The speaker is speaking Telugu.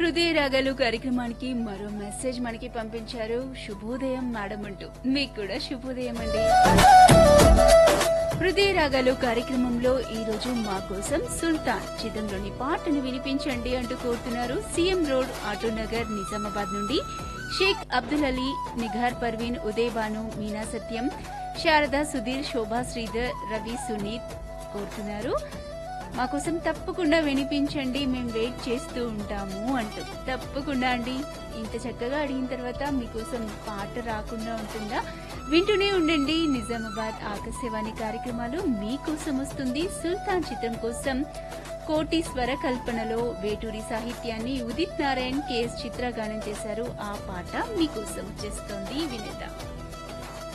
హృదయ రాగాలు కార్యక్రమానికి మరో మెసేజ్ మనకి పంపించారు శుభోదయం మేడం అంటూ మీకు కూడా శుభోదయం అండి హృదయ రాగాలు కార్యక్రమంలో ఈ రోజు మా కోసం సుల్తాన్ చిత్రంలోని పాటను వినిపించండి అంటూ కోరుతున్నారు సీఎం రోడ్ ఆటోనగర్ నిజామాబాద్ నుండి షేక్ అబ్దుల్ అలీ నిఘార్ పర్వీన్ ఉదయ్ బాను మీనా సత్యం శారద సుధీర్ శోభా శ్రీధర్ రవి సునీత్ కోరుతున్నారు మా కోసం తప్పకుండా వినిపించండి మేము వెయిట్ చేస్తూ ఉంటాము అంటూ తప్పకుండా అండి ఇంత చక్కగా అడిగిన తర్వాత మీకోసం పాట రాకుండా ఉంటుందా వింటూనే ఉండండి నిజామాబాద్ ఆకాశవాణి కార్యక్రమాలు మీకోసం వస్తుంది సుల్తాన్ చిత్రం కోసం కోటి స్వర కల్పనలో వేటూరి సాహిత్యాన్ని ఉదిత్ నారాయణ్ కేఎస్ చిత్ర గానం చేశారు ఆ పాట మీకోసం వచ్చేస్తోంది వినేద్దాం